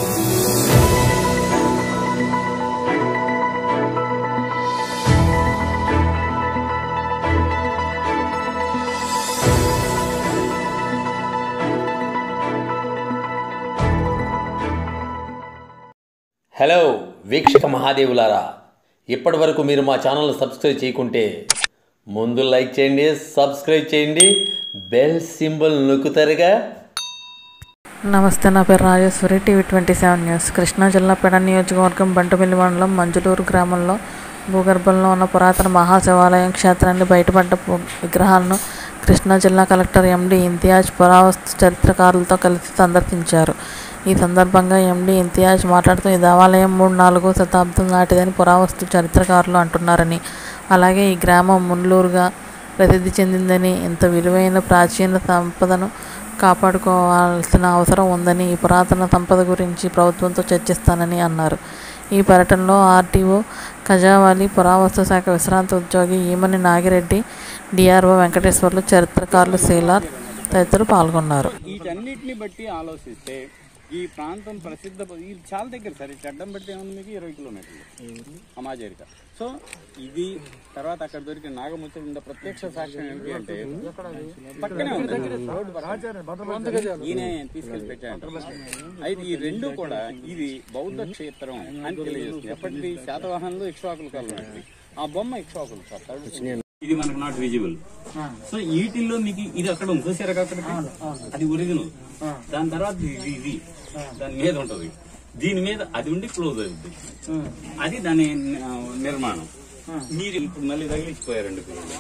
Hello వీక్షక మహాదేవులారా ఇప్పటి వరకు మీరు మా ఛానల్ సబ్స్క్రైబ్ చేయకుంటే ముందు లైక్ చేయండి సబ్స్క్రైబ్ చేయండి బెల్ సింబల్ నొక్కుతారుగా నమస్తే నా పేరు Rajeshwari TV twenty seven news Krishna జిల్లా పెడ నియోజకవర్గం బంటమిల్లి మండలం మంజులూరు గ్రామంలో భూగర్భంలో ఉన్న పురాతన మహాశివాలయం క్షేత్రాన్ని బయటపడ్డ పు- విగ్రహాలను కృష్ణా జిల్లా కలెక్టర్ ఎండి ఇంతియాజ్ పురావస్తు చరిత్రకారులతో కలిసి సందర్శించారు ఈ సందర్భంగా ఎండి ఇంతియాజ్ మాట్లాడుతూ ఈ దేవాలయం మూడు నాలుగో శతాబ్దం నాటిదని పురావస్తు చరిత్రకారులు అంటున్నారని అలాగే ఈ గ్రామం మున్లూరుగా ప్రసిద్ధి చెందిందని ఇంత విలువైన ప్రాచీన సంపదను కాపాడుకోవాల్సిన అవసరం ఉందని ఈ పురాతన సంపద గురించి ప్రభుత్వంతో చర్చిస్తానని అన్నారు ఈ పర్యటనలో ఆర్టీఓ ఖజావాలి పురావస్తు శాఖ విశ్రాంత ఉద్యోగి ఈమని నాగిరెడ్డి డిఆర్ఓ వెంకటేశ్వర్లు చరిత్రకారులు శీలార్ తదితరులు పాల్గొన్నారు వీటన్నిటిని బట్టి ఆలోచిస్తే ఈ ప్రాంతం ప్రసిద్ధ ఇది చాలా దగ్గర సార్ ఈ చెడ్డం బట్టి ఏముంది మీకు ఇరవై కిలోమీటర్లు అమాజరిక సో ఇది తర్వాత అక్కడ దొరికిన నాగముత్తులు ఉండే ప్రత్యక్ష సాక్ష్యం ఏంటి అంటే పక్కనే ఉంది రోడ్డు పక్కన. ఈయన తీసుకెళ్లి పెట్టాడు అయితే ఈ రెండు కూడా ఇది బౌద్ధ క్షేత్రం అని తెలియజేస్తుంది ఎప్పటిది శాతవాహనంలో ఇక్ష్వాకుల కాలం నాటిది. ఆ బొమ్మ ఇక్ష్వాకులు సార్ థర్డ్ ఇది మనకు నాట్ విజిబుల్ సో వీటిల్లో మీకు ఇది అక్కడ ఉంది చూసారా అక్కడ అది ఒరిజినల్ దాని తర్వాత ఇది ఇది దాని మీద ఉంటది దీని మీద అది ఉండి క్లోజ్ అవుతుంది అది దాని ఆ, నిర్మాణం మీరు ఇప్పుడు మళ్ళీ తగిలించిపోయారండి పిల్లలు.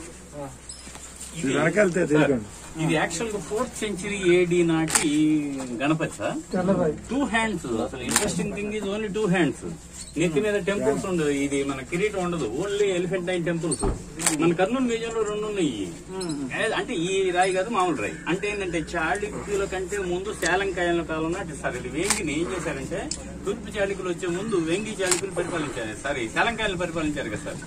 ఇది సార్, ఇది యాక్చువల్ గా ఫోర్త్ సెంచరీ ఏడి నాటి గణపతి సార్ టూ హ్యాండ్స్ అసలు interesting thing is only two hands నెత్తి మీద టెంపుల్స్ ఉండదు ఇది మన కిరీటం ఉండదు ఓన్లీ ఎలిఫెంటైన్ టెంపుల్స్ మన కర్నూలు మ్యూజియం లో రెండు ఉన్నాయి ఏ- అంటే ఈ రాయి కాదు మామూలు రాయి అంటే ఏంటంటే చాళుక్యుల కంటే ముందు శాలంకాయల కాలం నాటి సార్ ఇది వేంగిని ఏం చేశారంటే తూర్పు చాళుక్యులు వచ్చే ముందు వెంగి చాళుక్యులు పరిపాలించారు సారీ శాలంకాయలు పరిపాలించారు కదా సార్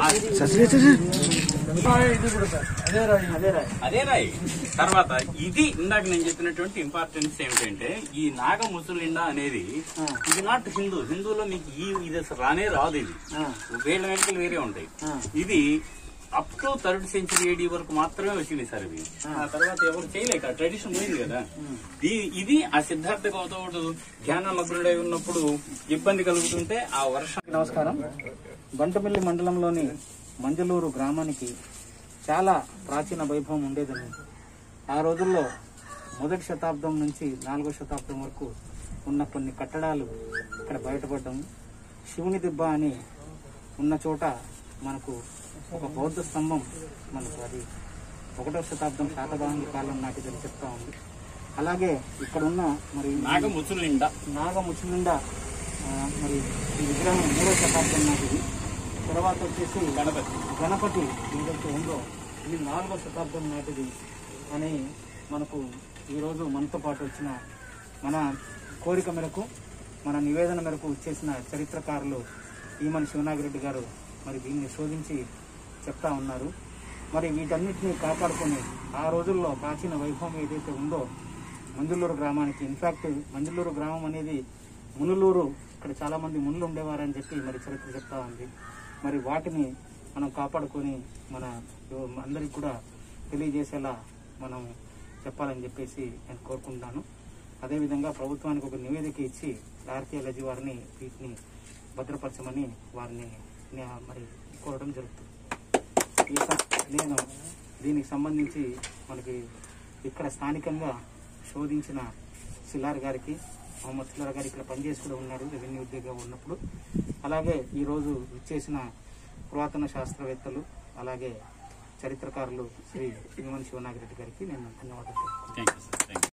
ఆ- అదే రాయి తర్వాత ఇది ఇందాక నేను చెప్పినటువంటి ఇంపార్టెన్స్ ఏమిటంటే ఈ నాగ ముసులిండా అనేది ఇది నాట్ హిందూ హిందూలో మీకు ఈ ఇది అసలు రానే రాదు ఇది వేళ్ళ వెంటలు వేరే ఉంటాయి ఇది up to third century AD వరకు మాత్రమే వచ్చింది సార్ ఇవి ఆ తర్వాత ఎవరు చేయలేక ట్రెడిషన్ పోయింది కదా ఈ- ఇది ఆ సిద్ధార్థ గౌతముడు ధ్యాన మగ్నుడై ఉన్నప్పుడు ఇబ్బంది కలుగుతుంటే ఆ వర్షం నమస్కారం బంటమిల్లి మండలంలోని మంజలూరు గ్రామానికి చాలా ప్రాచీన వైభవం ఉండేదని ఆ రోజుల్లో మొదటి శతాబ్దం నుంచి నాలుగో శతాబ్దం వరకు ఉన్న కొన్ని కట్టడాలు ఇక్కడ బయటపడడం శివుని దిబ్బ అని ఉన్న చోట మనకు ఒక బౌద్ధ స్తంభం మనకు అది ఒకటో శతాబ్దం శాతవాహనుల కాలం నాటిదని చెప్తా ఉంది అలాగే ఇక్కడ ఉన్న మరి నాగ ముసులిండా నాగముచునిండా ఆ, మరి ఈ విగ్రహం మూడో శతాబ్దం నాటిది తర్వాత వచ్చేసి గణపతి గణపతి ఏదైతే ఉందో ఇది నాలుగో శతాబ్దం నాటిది అని మనకు ఈరోజు మనతో పాటు వచ్చిన మన కోరిక మేరకు మన నివేదన మేరకు ఇచ్చేసిన చరిత్రకారులు ఈమని శివనాగిరెడ్డి గారు మరి దీన్ని శోధించి చెప్తా ఉన్నారు మరి వీటన్నిటిని కాపాడుకొని ఆ రోజుల్లో ప్రాచీన వైభవం ఏదైతే ఉందో మంజులూరు గ్రామానికి ఇన్ఫాక్ట్ మంజులూరు గ్రామం అనేది మునులూరు ఇక్కడ చాలా మంది మునులు ఉండేవారని చెప్పి మరి చరిత్ర చెప్తా ఉంది మరి వాటిని మనం కాపాడుకొని మన యు- అందరికి కూడా తెలియజేసేలా మనం చెప్పాలని చెప్పేసి నేను కోరుకుంటున్నాను అదేవిధంగా ప్రభుత్వానికి ఒక నివేదిక ఇచ్చి ఆర్టీఎల్జీ వారిని వీటిని భద్రపరచమని వారిని నే- మరి కోరడం జరుగుతుంది ఈ సం- నేను దీనికి సంబంధించి మనకి ఇక్కడ స్థానికంగా శోధించిన సిల్లార్ గారికి మొహమ్మద్ సిల్లార్ గారు ఇక్కడ పనిచేసి కూడా ఉన్నారు రెవెన్యూ ఉద్యోగంగా ఉన్నప్పుడు అలాగే ఈరోజు విచ్చేసిన పురాతన శాస్త్రవేత్తలు అలాగే చరిత్రకారులు శ్రీ శ్రీమన్ శివనాగిరెడ్డి గారికి నేను ధన్యవాదాలు thank you sir thank you